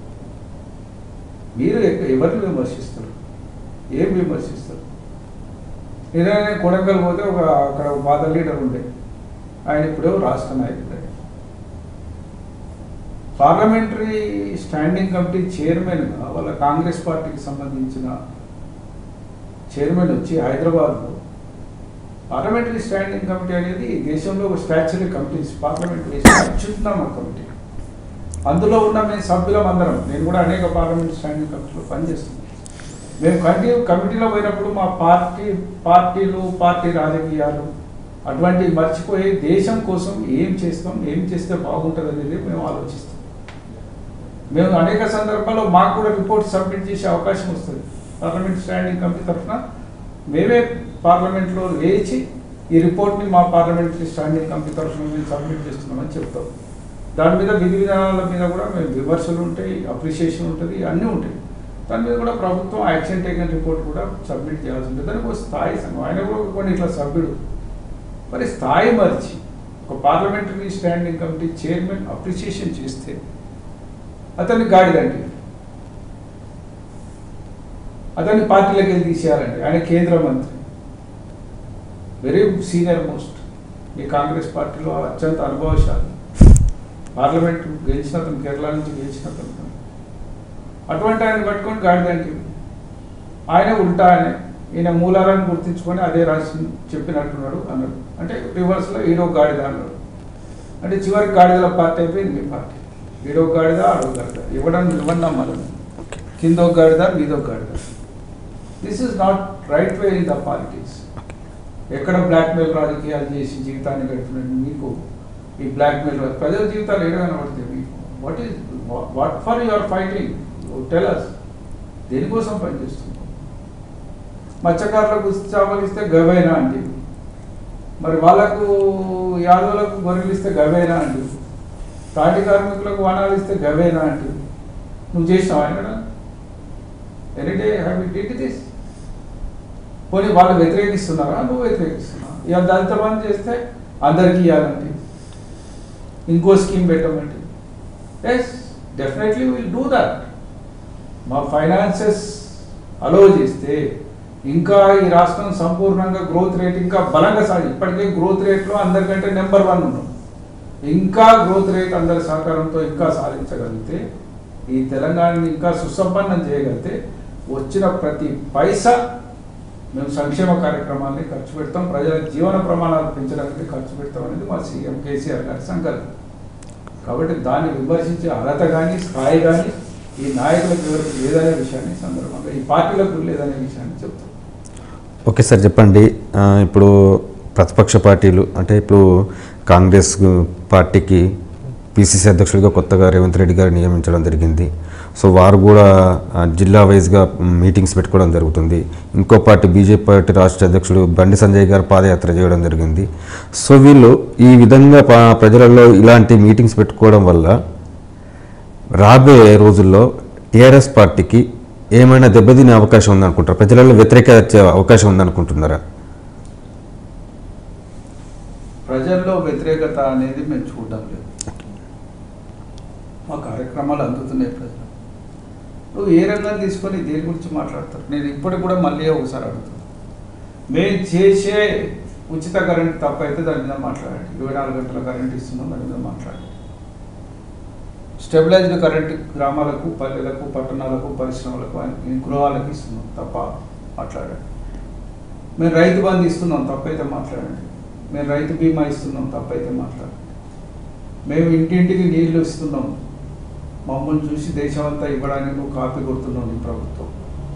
మీరు ఎక్క- ఎవరిని విమర్శిస్తారు ఏం విమర్శిస్తారు నేనే కొడంగల్ పోతే ఒక అక్కడ ఒక పాత లీడర్ ఉండే ఆయన ఇప్పుడే రాష్ట్ర నాయకుడు ఆయన. పార్లమెంటరీ స్టాండింగ్ కమిటీ చైర్మన్గా వాళ్ళ కాంగ్రెస్ పార్టీకి సంబంధించిన చైర్మన్ వచ్చి హైదరాబాద్లో పార్లమెంటరీ స్టాండింగ్ కమిటీ అనేది దేశంలో ఒక స్టాచ్యురీ కమిటీస్ పార్లమెంటరీ అత్యుత్తమ కమిటీ అందులో ఉన్న మేము సభ్యులం అందరం నేను కూడా అనేక పార్లమెంట్ స్టాండింగ్ కమిటీలో పనిచేస్తున్నాను మేము కంటి కమిటీలో పోయినప్పుడు మా పార్టీ పార్టీలు పార్టీ రాజకీయాలు అటువంటి మర్చిపోయి దేశం కోసం ఏం చేస్తాం ఏం చేస్తే బాగుంటుంది అనేది మేము ఆలోచిస్తాం మేము అనేక సందర్భాల్లో మాకు కూడా రిపోర్ట్ సబ్మిట్ చేసే అవకాశం వస్తుంది పార్లమెంట్ స్టాండింగ్ కమిటీ తరఫున మేమే పార్లమెంట్లో లేచి ఈ రిపోర్ట్ని మా పార్లమెంటరీ స్టాండింగ్ కమిటీ తరఫున మేము సబ్మిట్ చేస్తున్నామని చెప్తాం దాని మీద విధి విధానాల మీద కూడా మేము విమర్శలు ఉంటాయి అప్రిషియేషన్ ఉంటుంది అన్నీ ఉంటాయి దాని మీద కూడా ప్రభుత్వం యాక్షన్ టేకన్ రిపోర్ట్ కూడా సబ్మిట్ చేయాల్సి ఉంటుంది దానికి ఒక స్థాయి సంఘం ఆయన కూడా కొన్ని ఇట్లా సభ్యుడు మరి స్థాయి మరిచి ఒక parliamentary standing committee chairman appreciation చేస్తే అతన్ని గాడిదండి అతన్ని పార్టీలోకి వెళ్ళి తీసేయాలండి ఆయన కేంద్ర మంత్రి వెరీ సీనియర్ మోస్ట్ ఈ కాంగ్రెస్ పార్టీలో అత్యంత అనుభవశాలి పార్లమెంట్ గెలిచిన అతను కేరళ నుంచి గెలిచిన అతను అటువంటి ఆయన పట్టుకొని గాడిదండి ఆయన ఉల్టా ఆయన ఈయన మూలాలను గుర్తించుకొని అదే రాసి చెప్పినట్టున్నాడు అన్నాడు అంటే రివర్స్లో ఈడో గాడిద అన్నాడు అంటే చివరికి గాడిదల పార్టీ అయిపోయింది మీ పార్టీ ఈడో గాడిద ఆడో గాడిద ఇవ్వడం ఇవ్వండి నమ్మాలని కిందో గాడిద మీదో గాడిద this is not right way in the politics ఎక్కడ బ్లాక్మెయిల్ రాజకీయాలు చేసి జీవితాన్ని గడిపినట్టు మీకు ఈ బ్లాక్మెయిల్ ప్రజల జీవితాలు ఏడ కనబడతాయి మీకు what is what for your fighting tell us దేనికోసం పనిచేస్తున్నాం మత్స్యకారులకు చేపలు ఇస్తే గవేనా అండి మరి వాళ్ళకు యాదవులకు గొర్రెలు ఇస్తే గవేనా అండి తాటి కార్మికులకు వనాలు ఇస్తే గవేనా అండి నువ్వు చేసినావా ఇక్కడ any day have you did this పోనీ వాళ్ళు వ్యతిరేకిస్తున్నారా నువ్వు వ్యతిరేకిస్తున్నావు ఇవాళ దళిత బంధు చేస్తే అందరికీ ఇవ్వాలంటే ఇంకో స్కీమ్ పెట్టమంటే yes definitely will do that మా ఫైనాన్సెస్ అలో చేస్తే ఇంకా ఈ రాష్ట్రం సంపూర్ణంగా గ్రోత్ రేట్ ఇంకా బలంగా సాగి ఇప్పటికే గ్రోత్ రేట్లో అందరికంటే నెంబర్ వన్ ఉన్నాం ఇంకా గ్రోత్ రేట్ అందరి సహకారంతో ఇంకా సాధించగలిగితే ఈ తెలంగాణని ఇంకా సుసంపన్నం చేయగలిగితే వచ్చిన ప్రతి పైసా మేము సంక్షేమ కార్యక్రమాల్ని ఖర్చు పెడతాం ప్రజల జీవన ప్రమాణాలు పెంచడానికి ఖర్చు పెడతాం అనేది మా సీఎం కేసీఆర్ గారి సంకల్పం కాబట్టి దాన్ని విమర్శించే అర్హత కానీ స్థాయి కానీ ఈ నాయకులకు ఎవరికి లేదనే విషయాన్ని సందర్భంగా ఈ పార్టీలకు లేదనే విషయాన్ని చెప్తాం ఓకే సార్ చెప్పండి ఆ, ఇప్పుడు ప్రతిపక్ష పార్టీలు అంటే ఇప్పుడు కాంగ్రెస్ పార్టీకి పిసిసి అధ్యక్షుడిగా కొత్తగా రేవంత్ రెడ్డి గారు నియమించడం జరిగింది సో వారు కూడా ఆ, జిల్లా వైజ్గా మీటింగ్స్ పెట్టుకోవడం జరుగుతుంది ఇంకో పార్టీ బీజేపీ పార్టీ రాష్ట్ర అధ్యక్షుడు బండి సంజయ్ గారు పాదయాత్ర చేయడం జరిగింది సో వీళ్ళు ఈ విధంగా ప- ప్రజలలో ఇలాంటి మీటింగ్స్ పెట్టుకోవడం వల్ల రాబోయే రోజుల్లో టీఆర్ఎస్ పార్టీకి ఏమైనా దెబ్బతినే అవకాశం ఉందనుకుంటారా ప్రజలలో వ్యతిరేకత వచ్చే అవకాశం ఉందనుకుంటున్నారా ప్రజల్లో వ్యతిరేకత అనేది మేము చూడడం లేదు మా కార్యక్రమాలు అందుతున్నాయి ప్రజలు నువ్వు ఏ రంగం తీసుకొని దేని గురించి మాట్లాడతారు నేను ఇప్పటికి కూడా మళ్ళీ ఒకసారి అడుగుతాను మేము చేసే ఉచిత కరెంట్ తప్ప అయితే దాని మీద మాట్లాడండి ఇరవై నాలుగు గంటల కరెంట్ ఇస్తున్నాం దాని మీద మాట్లాడండి స్టెబిలైజ్డ్ కరెంట్ గ్రామాలకు పల్లెలకు పట్టణాలకు పరిశ్రమలకు అన్ని గృహాలకు ఇస్తున్నాం తప్ప మాట్లాడండి మేము రైతు బంధు ఇస్తున్నాం తప్పైతే మాట్లాడండి మేము రైతు బీమా ఇస్తున్నాం తప్పైతే మాట్లాడండి మేము ఇంటింటికి నీళ్లు ఇస్తున్నాం మమ్మల్ని చూసి దేశం అంతా ఇవ్వడానికి నువ్వు కాపీ కొడుతున్నావు నీ ప్రభుత్వం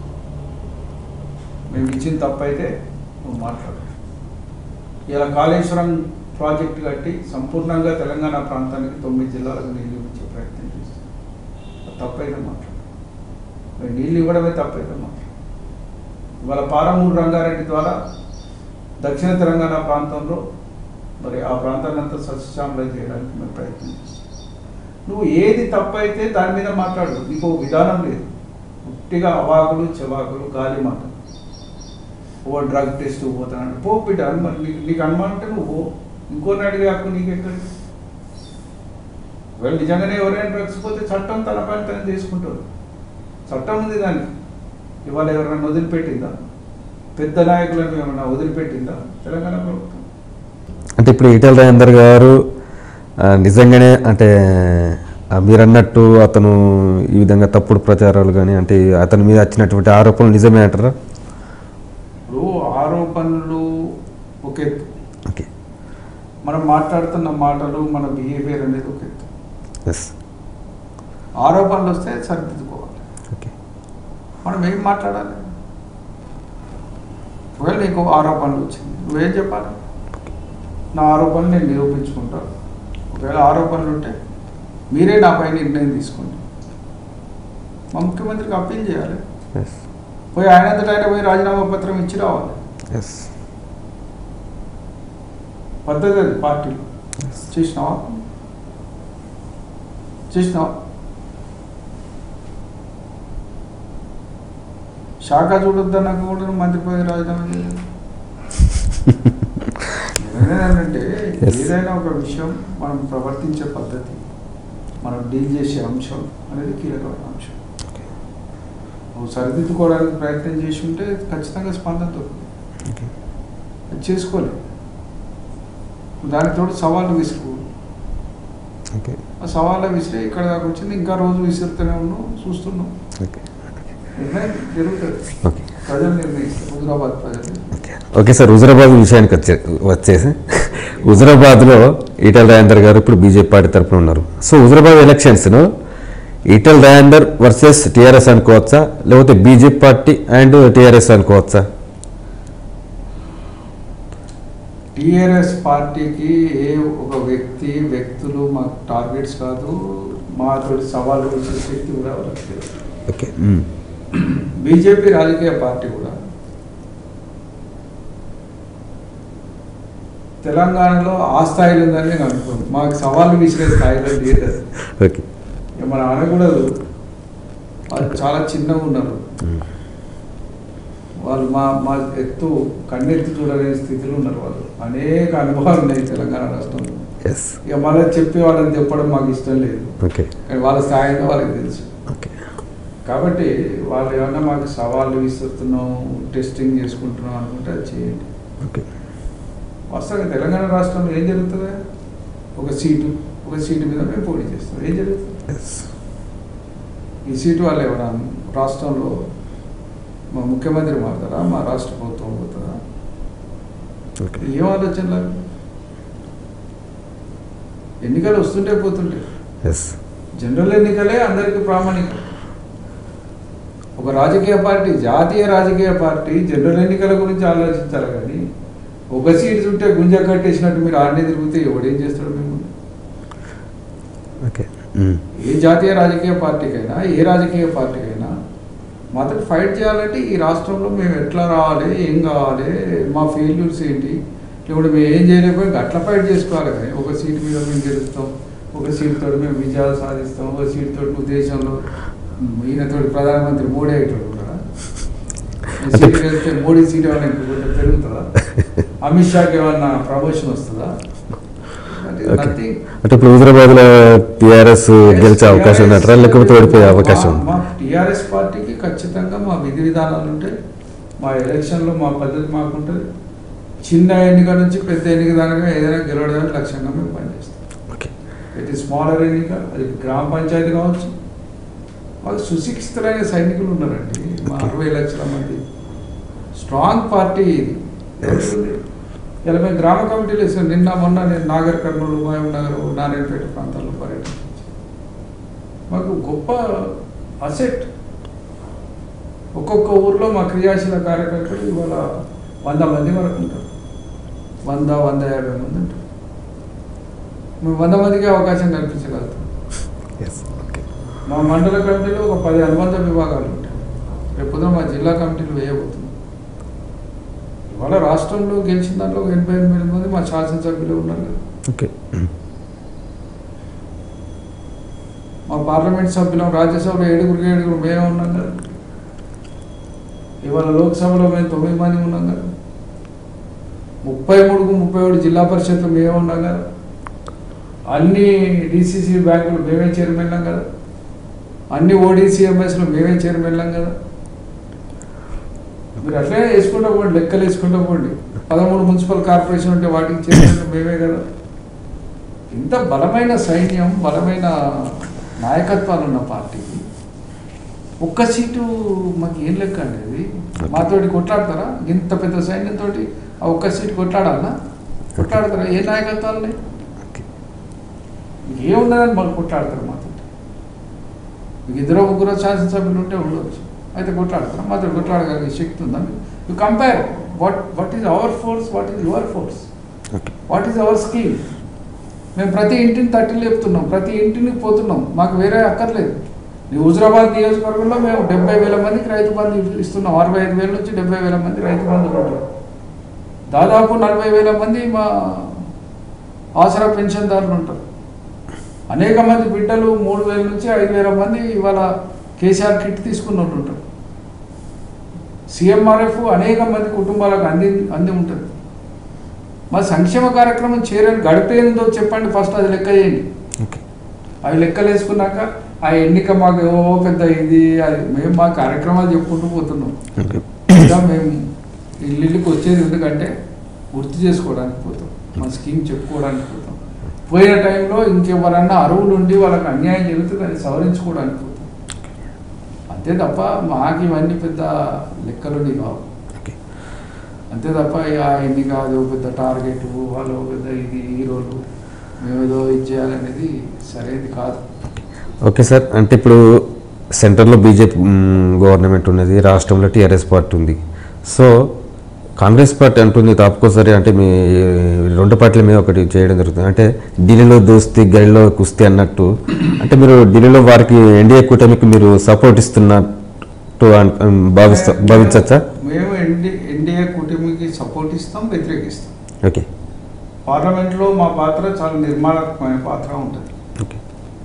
మేము ఇచ్చిన తప్పైతే నువ్వు మాట్లాడు ఇలా కాళేశ్వరం ప్రాజెక్టు కట్టి సంపూర్ణంగా తెలంగాణ ప్రాంతానికి తొమ్మిది జిల్లాలకు నీళ్లు ఇచ్చే ప్రయత్నం చేస్తాం అది తప్పైతే మాట్లాడు మేము నీళ్ళు ఇవ్వడమే తప్పైతే మాట్లాడు ఇవాళ పారమూరు రంగారెడ్డి ద్వారా దక్షిణ తెలంగాణ ప్రాంతంలో మరి ఆ ప్రాంతాన్ని అంతా సస్యశ్యామలం చేయడానికి మేము ప్రయత్నం చేస్తాం నువ్వు ఏది తప్పైతే దాని మీద మాట్లాడు నీకు ఓ విధానం లేదు పుట్టిగా అవాకులు చెవాకులు గాలి మాట ఓ డ్రగ్ టెస్ట్ పోతానంటే పో బిడ్డ అని మరి నీకు నీకు అనుమానం అంటే నువ్వు పో. ఇంకోరిని అడిగే హక్కు నీకు ఎక్కడికి వీళ్ళు నిజంగానే ఎవరైనా డ్రగ్స్ పోతే చట్టం తన పని తను చేసుకుంటారు చట్టం ఉంది దానికి ఇవాళ ఎవరైనా వదిలిపెట్టిందా పెద్ద నాయకులను ఏమైనా వదిలిపెట్టిందా తెలంగాణ ప్రభుత్వం అంటే ఇప్పుడు ఈటెల రాజేందర్ గారు ఆ, నిజంగానే అంటే ఆ, మీరు అన్నట్టు అతను ఈ విధంగా తప్పుడు ప్రచారాలు కానీ అంటే అతని మీద వచ్చినటువంటి ఆరోపణలు నిజమే అంటారా ఇప్పుడు ఆరోపణలు ఒక ఒక ఎత్తు ఓకే మనం మాట్లాడుతున్న మాటలు మన బిహేవియర్ అనేది ఒక ఎత్తు ఎస్ ఆరోపణలు వస్తే సరిదిద్దుకోవాలి ఓకే మనం ఏం మాట్లాడాలి ఒకవేళ నీకు ఆరోపణలు వచ్చింది నువ్వేం చెప్పాలి నా ఆరోపణలు నేను నిరూపించుకుంటాను ఒకవేళ ఆరోపణలు ఉంటే మీరే నాపై నిర్ణయం తీసుకోండి మా ముఖ్యమంత్రికి అప్పీల్ చేయాలి ఎస్ పోయి ఆయనంతటా ఆయన పోయి రాజీనామా పత్రం ఇచ్చి రావాలి ఎస్ పద్ధతి అది పార్టీలో చేసినావా చేసినావా శాఖ చూడొద్దన్నాక కూడా నువ్వు మంత్రి పదవి రాజీనామా చేయలేదు ఏంటంటే Yes. ఏదైనా ఒక విషయం మనం ప్రవర్తించే పద్ధతి మనం డీల్ చేసే అంశం అనేది కీలకమైన అంశం ఓకే నువ్వు సరిదిద్దుకోవడానికి ప్రయత్నం చేసి ఉంటే ఖచ్చితంగా స్పందన దొరుకుతుంది ఓకే అది చేసుకోలేదు దానికి తోడు సవాళ్ళు విసురు ఓకే ఆ సవాళ్ళ విసిరే ఇక్కడ దాకా వచ్చింది ఇంకా రోజు విసురుతూనే ఉన్నాం చూస్తున్నాం ఓకే నిర్ణయం జరుగుతుంది ఓకే ప్రజలు నిర్ణయిస్తారు హుజరాబాద్ ప్రజలు ఓకే ఓకే సార్ హుజరాబాద్ విషయానికి వచ్చే వచ్చేసి హుజరాబాద్లో ఈటల రాజేందర్ గారు ఇప్పుడు బీజేపీ పార్టీ తరపున ఉన్నారు సో హుజరాబాద్ ఎలక్షన్స్ను ఈటల రాజేందర్ వర్సెస్ టీఆర్ఎస్ అనుకోవచ్చా లేకపోతే బీజేపీ పార్టీ అండ్ టీఆర్ఎస్ అనుకోవచ్చా టిఆర్ఎస్ పార్టీకి ఏ ఒక వ్యక్తి వ్యక్తులు మాకు టార్గెట్స్ కాదు మాతోటి సవాళ్ళు విసిరే శక్తి కూడా వాళ్ళకి లేదు ఓకే బీజేపీ రాజకీయ పార్టీ కూడా తెలంగాణలో ఆ స్థాయిలో ఉందని నేను అనుకోను మాకు సవాళ్ళు విసిరే స్థాయిలో లేదు అది. ఓకే ఇక మనం అనకూడదు వాళ్ళు చాలా చిన్నగా ఉన్నారు వాళ్ళు మా మా ఎత్తు కన్నెత్తి చూడలేని స్థితిలో ఉన్నారు వాళ్ళు అనేక అనుభవాలు ఉన్నాయి తెలంగాణ రాష్ట్రంలో ఎస్ ఇక మళ్ళీ చెప్పి వాళ్ళని చెప్పడం మాకు ఇష్టం లేదు ఓకే కానీ వాళ్ళ స్థాయిలో వాళ్ళకి తెలుసు ఓకే కాబట్టి వాళ్ళు ఏమన్నా మాకు సవాళ్ళు విసురుతున్నాం టెస్టింగ్ చేసుకుంటున్నాం అనుకుంటే అది చేయండి ఓకే వాస్తవంగా తెలంగాణ రాష్ట్రంలో ఏం జరుగుతుంది ఒక సీటు ఒక సీటు మీద మేము పోటీ చేస్తాం ఏం జరుగుతుంది ఎస్ ఈ సీటు వాళ్ళు ఎవరా రాష్ట్రంలో మా ముఖ్యమంత్రి మారుతారా మా రాష్ట్ర ప్రభుత్వం పోతుందా ఓకే ఏం ఆలోచనలు ఎన్నికలు వస్తుంటే పోతుంటే ఎస్ జనరల్ ఎన్నికలే అందరికీ ప్రామాణికం ఒక రాజకీయ పార్టీ జాతీయ రాజకీయ పార్టీ జనరల్ ఎన్నికల గురించి ఆలోచించాలి కానీ ఒక సీటు చుట్టే గుంజ కట్టేసినట్టు మీరు ఆడనే తిరిగితే ఎవడేం చేస్తాడు మిమ్మల్ని ఓకే ఏ జాతీయ రాజకీయ పార్టీకైనా ఏ రాజకీయ పార్టీకైనా మాతో ఫైట్ చేయాలంటే ఈ రాష్ట్రంలో మేము ఎట్లా రావాలి ఏం కావాలి మా ఫెయిల్యూర్స్ ఏంటి ఇప్పుడు మేము ఏం చేయలేకపోయి అట్లా ఫైట్ చేసుకోవాలి కానీ ఒక సీట్ మీద మేము గెలుస్తాం ఒక సీట్ తోటి మేము విజయాలు సాధిస్తాం ఒక సీట్ తోటి నువ్వు దేశంలో ఈయనతో ప్రధానమంత్రి మోడీ అయ్యేటోడు కూడా సీట్ గెలిస్తే మోడీ సీట్ ఏమైనా ఇంకొంచెం పెరుగుతుందా అమిత్ షాకి ఏమన్నా ప్రమోషన్ వస్తుందా ఓకే నథింగ్ అంటే ఇప్పుడు హుజరాబాద్లో టీఆర్ఎస్ గెలిచే అవకాశం ఉందంటారా లేకపోతే ఓడిపోయే అవకాశం ఉంది మా టిఆర్ఎస్ పార్టీకి ఖచ్చితంగా మా విధి విధానాలు ఉంటాయి మా ఎలక్షన్లో మా పద్ధతి మాకు ఉంటుంది చిన్న ఎన్నిక నుంచి పెద్ద ఎన్నిక దాకా ఏదైనా గెలవడానికి లక్ష్యంగా మేము పనిచేస్తాం ఓకే ఇది స్మాలర్ ఎన్నిక అది గ్రామ పంచాయతీ కావచ్చు మాకు సుశిక్షితులైన సైనికులు ఉన్నారండి మా Okay. అరవై లక్షల మంది స్ట్రాంగ్ పార్టీ ఇది Yes. ఇలా మేము గ్రామ కమిటీలు వేసాం నిన్న మొన్న నేను నాగర్ కర్నూలు మహబూబ్ నగర్ నారాయణపేట ప్రాంతాల్లో పర్యటించాను మాకు గొప్ప అసెట్ ఒక్కొక్క ఊర్లో మా క్రియాశీల కార్యకర్తలు ఇవాళ వంద మంది వరకు ఉంటారు వంద వంద యాభై మంది ఉంటారు మేము వంద మందికి అవకాశం కల్పించగలుగుతాం ఎస్ ఓకే మా మండల కమిటీలో ఒక పది అనుబంధ విభాగాలు ఉంటాయి రేపు పొద్దున మా జిల్లా కమిటీలు వేయబోతున్నాం ఇవాళ రాష్ట్రంలో గెలిచిన దాంట్లో ఒక ఎనభై ఎనిమిది మంది మా శాసనసభ్యులు ఉన్నారు కదా ఓకే మా పార్లమెంట్ సభ్యులం రాజ్యసభలో ఏడుగురికి ఏడుగురు మేమే ఉన్నాం కదా ఇవాళ లోక్సభలో మేము తొమ్మిది మంది ఉన్నాం కదా ముప్పై మూడుకు ముప్పై ఏడు జిల్లా పరిషత్లు మేమే ఉన్నాం కదా అన్ని డిసిసి బ్యాంకులు మేమే చైర్మన్లం కదా అన్ని ఓడిసిఎంఎస్లు మేమే చైర్మన్లం కదా మీరు అట్లనే వేసుకుంటూ పోండి లెక్కలు వేసుకుంటూ పోండి పదమూడు మున్సిపల్ కార్పొరేషన్ ఉంటే వాటికి చైర్మన్ మేమే కదా ఇంత బలమైన సైన్యం బలమైన నాయకత్వాలు ఉన్న పార్టీకి ఒక్క సీటు మాకు ఏం లెక్క అండి అది మాతోటి కొట్లాడతారా ఇంత పెద్ద సైన్యంతో ఆ ఒక్క సీట్ కొట్లాడాలా కొట్లాడతారా ఏ నాయకత్వాలు లేవు. ఓకే ఏమున్నదని మాకు కొట్లాడతారు మాతో మీకు ఇద్దరు ముగ్గురు శాసనసభ్యులు ఉంటే ఉండవచ్చు అయితే కొట్లాడతారు మాతో కొట్లాడగలిగే శక్తి ఉందా you compare what what is our force what is your force okay what is our scheme మేము ప్రతి ఇంటిని తట్టి లేపుతున్నాం ప్రతి ఇంటిని పోతున్నాం మాకు వేరే అక్కర్లేదు ఈ హుజరాబాద్ నియోజకవర్గంలో మేము డెబ్బై వేల మందికి రైతు బంధు ఇస్తున్నాం అరవై ఐదు వేల నుంచి డెబ్బై వేల మంది రైతు బంధులు ఉంటారు దాదాపు నలభై వేల మంది మా ఆసరా పెన్షన్దారులు ఉంటారు అనేక మంది బిడ్డలు మూడు వేల నుంచి ఐదు వేల మంది ఇవాళ కేసీఆర్ కిట్ తీసుకున్న వాళ్ళు ఉంటారు సీఎంఆర్ఎఫ్ అనేక మంది కుటుంబాలకు అంది అంది ఉంటుంది మా సంక్షేమ కార్యక్రమం చేరని గడిపేందో చెప్పండి ఫస్ట్ అది లెక్క చేయండి ఓకే అవి లెక్కలు వేసుకున్నాక ఆ ఎన్నిక మాకు ఏవో పెద్ద ఇది అది మేము మా కార్యక్రమాలు చెప్పుకుంటూ పోతున్నాం ఓకే ఇంకా మేము ఇల్లుకి వచ్చేది ఎందుకంటే గుర్తు చేసుకోవడానికి పోతాం మా స్కీమ్ చెప్పుకోవడానికి పోతాం పోయిన టైంలో ఇంకెవరన్నా అరువులు ఉండి వాళ్ళకి అన్యాయం జరుగుతుంది అది సవరించుకోవడానికి పోతాం అంతే తప్ప మాకు ఇవన్నీ పెద్ద లెక్కలుండి కావు ఓకే అంతే తప్ప ఇక ఎన్ని కాదు పెద్ద టార్గెట్ వాళ్ళు పెద్ద ఇది హీరోలు మేము ఏదో ఇది చేయాలనేది సరైనది కాదు ఓకే సార్ అంటే ఇప్పుడు సెంటర్లో బీజేపీ గవర్నమెంట్ ఉన్నది రాష్ట్రంలో టీఆర్ఎస్ పార్టీ ఉంది సో కాంగ్రెస్ పార్టీ అంటుంది తాపుకోసరి అంటే మీ రెండు పార్టీల మీద ఒకటి చేయడం జరుగుతుంది అంటే ఢిల్లీలో దోస్తి గడిలో కుస్తీ అన్నట్టు అంటే మీరు ఢిల్లీలో వారికి ఎన్డీఏ కూటమికి మీరు సపోర్ట్ ఇస్తున్నట్టు అన్- భావిస్తా భావించవచ్చా మేము ఎన్డీ ఎన్డీఏ కూటమికి సపోర్ట్ ఇస్తాం వ్యతిరేకిస్తాం ఓకే పార్లమెంట్లో మా పాత్ర చాలా నిర్మాణాత్మకమైన పాత్ర ఉంటుంది ఓకే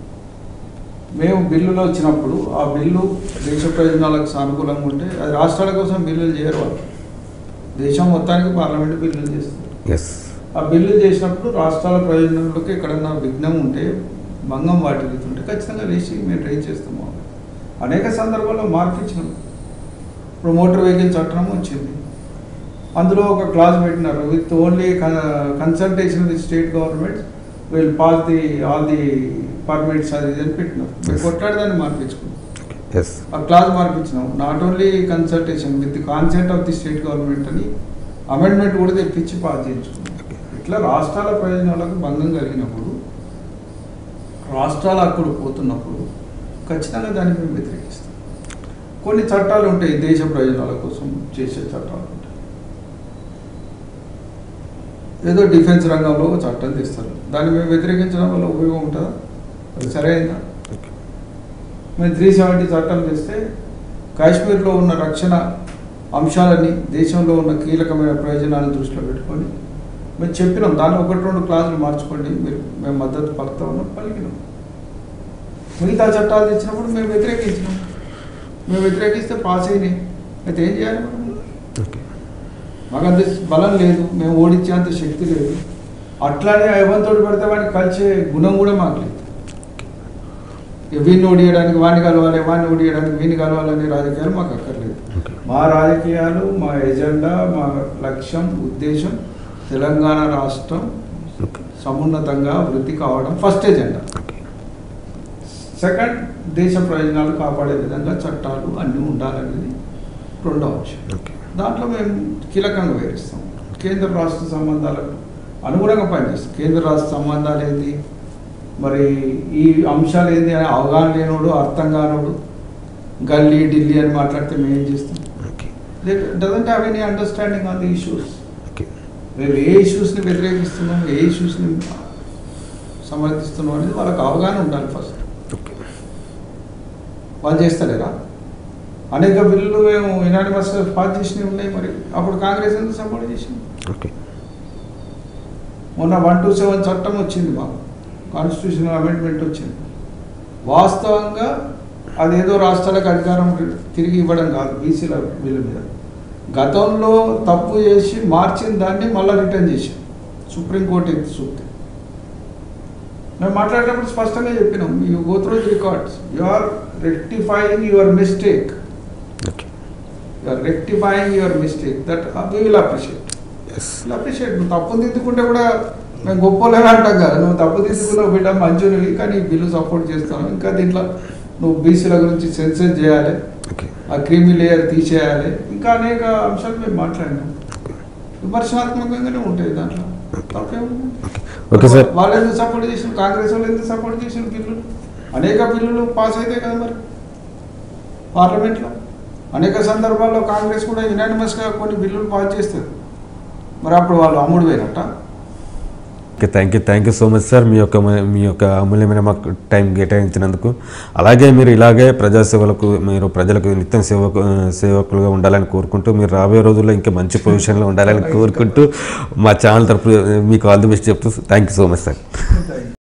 మేము బిల్లులో వచ్చినప్పుడు ఆ బిల్లు దేశ ప్రయోజనాలకు సానుకూలంగా ఉంటే అది రాష్ట్రాల కోసం బిల్లులు చేయరు వాళ్ళు దేశం మొత్తానికి పార్లమెంట్ బిల్లులు చేస్తారు ఎస్ ఆ బిల్లు చేసినప్పుడు రాష్ట్రాల ప్రయోజనాలకు ఎక్కడన్నా విఘ్నం ఉంటే భంగం వాటిల్లుతుంటే ఖచ్చితంగా లేచి మేము ట్రై చేస్తాము అనేక సందర్భాల్లో మార్పు ఇచ్చినాం ఇప్పుడు మోటార్ వెహికల్ చట్టం వచ్చింది అందులో ఒక క్లాజ్ పెట్టినారు with only consultation with state government will pass the all the permits అది ఇది అని పెట్టినారు మేము కొట్లాడి దాన్ని మార్పించుకున్నాం ఎస్ ఆ క్లాజ్ మార్పించినాం not only consultation with the consent of the state government అని అమెండ్మెంట్ కూడా తెప్పించి పాస్ చేయించుకున్నాం ఇట్లా రాష్ట్రాల ప్రయోజనాలకు భంగం కలిగినప్పుడు రాష్ట్రాల హక్కులు పోతున్నప్పుడు ఖచ్చితంగా దాన్ని మేము వ్యతిరేకిస్తాం కొన్ని చట్టాలు ఉంటాయి దేశ ప్రయోజనాల కోసం చేసే చట్టాలు ఉంటాయి ఏదో డిఫెన్స్ రంగంలో ఒక చట్టం తెస్తారు దాన్ని మేము వ్యతిరేకించడం వల్ల ఉపయోగం ఉంటుందా అది సరైందా మేము త్రీ సెవెంటీ చట్టం తెస్తే కాశ్మీర్లో ఉన్న రక్షణ అంశాలని దేశంలో ఉన్న కీలకమైన ప్రయోజనాలను దృష్టిలో పెట్టుకొని మేము చెప్పినాం దాన్ని ఒకటి రెండు క్లాసులు మార్చుకోండి మీరు మేము మద్దతు పలుకుతా ఉన్నాం పలికినాం మిగతా చట్టాలు తెచ్చినప్పుడు మేము వ్యతిరేకించినాం మేము వ్యతిరేకిస్తే పాస్ అయినాయి అయితే ఏం చేయాలి మనం ఓకే మాకు అంత బలం లేదు మేము ఓడించేంత శక్తి లేదు అట్లానే ఎవరితోటి పెడితే వాడిని కలిసే గుణం కూడా మాకు లేదు ఇక వీడిని ఓడియడానికి వాడిని కలవాలి వాడిని ఓడియడానికి వీడిని కలవాలనే రాజకీయాలు మాకు అక్కర్లేదు ఓకే మా రాజకీయాలు మా ఎజెండా మా లక్ష్యం ఉద్దేశం తెలంగాణ రాష్ట్రం ఓకే సమున్నతంగా వృద్ధి కావడం ఫస్ట్ ఎజెండా ఓకే సెకండ్ దేశ ప్రయోజనాలు కాపాడే విధంగా చట్టాలు అన్నీ ఉండాలనేది రెండో అంశం ఓకే దాంట్లో మేము కీలకంగా వివరిస్తాం కేంద్ర రాష్ట్ర సంబంధాలకు అనుగుణంగా పనిచేస్తాం కేంద్ర రాష్ట్ర సంబంధాలు ఏంటి మరి ఈ అంశాలు ఏంటి అని అవగాహన లేనోడు అర్థం కానోడు గల్లీ ఢిల్లీ అని మాట్లాడితే మేము ఏం చేస్తాం okay doesn't have any understanding on the issues okay మేము ఏ ఇష్యూస్ని వ్యతిరేకిస్తున్నాం ఏ ఇష్యూస్ని సమర్థిస్తున్నాం అనేది వాళ్ళకి అవగాహన ఉండాలి ఫస్ట్ ఓకే వాళ్ళు చేస్తలేరా అనేక బిల్లులు మేము ఇనానిమస్ పాస్ చేసినవి ఉన్నాయి మరి అప్పుడు కాంగ్రెస్ ఎందుకు సపోర్ట్ చేసింది ఓకే మొన్న వన్ టూ సెవెన్ చట్టం వచ్చింది మాకు కాన్స్టిట్యూషనల్ అమెండ్మెంట్ వచ్చింది వాస్తవంగా అదేదో రాష్ట్రాలకు అధికారం తిరిగి ఇవ్వడం కాదు బీసీల బిల్లు మీద గతంలో తప్పు చేసి మార్చిన దాన్ని మళ్ళీ రిటర్న్ చేశాం సుప్రీంకోర్టు ఎత్తి చూస్తే మేము మాట్లాడేటప్పుడు స్పష్టంగా చెప్పినాం you go through records you are rectifying your mistake okay you are rectifying your mistake that we will appreciate yes appreciate నువ్వు తప్పు దిద్దుకుంటే కూడా మేము గొప్పలేని అంటాం కదా నువ్వు తప్పు దిద్దుకున్నావు బిడ్డ మంచివి కానీ ఈ బిల్లు సపోర్ట్ చేస్తాను ఇంకా దీంట్లో నువ్వు బీసీల గురించి సెన్సెస్ చేయాలి ఓకే ఆ క్రీమీ లేయర్ తీసేయాలి ఇంకా అనేక అంశాలు మేము మాట్లాడినాం విమర్శనాత్మకంగానే ఉంటుంది దాంట్లో తప్పేముంది? ఓకే సార్ వాళ్ళు ఎందుకు సపోర్ట్ చేసిన కాంగ్రెస్ వాళ్ళు ఎందుకు సపోర్ట్ చేసిన బిల్లులు అనేక బిల్లులు పాస్ అవుతాయి కదా మరి పార్లమెంట్లో అనేక సందర్భాల్లో కాంగ్రెస్ కూడా యునానిమస్గా కొన్ని బిల్లులు పాస్ చేస్తుంది మరి అప్పుడు వాళ్ళు అమ్ముడు పోయినట్ట okay thank you thank you so much sir మీ యొక్క మీ యొక్క అమూల్యమైన మాకు టైం కేటాయించినందుకు అలాగే మీరు ఇలాగే ప్రజాసేవలకు మీరు ప్రజలకు నిత్యం సేవకు సేవకులుగా ఉండాలని కోరుకుంటూ మీరు రాబోయే రోజుల్లో ఇంకా మంచి పొజిషన్లో ఉండాలని కోరుకుంటూ మా ఛానల్ తరపు మీకు ఆల్ ది బెస్ట్ చెప్తూ thank you so much sir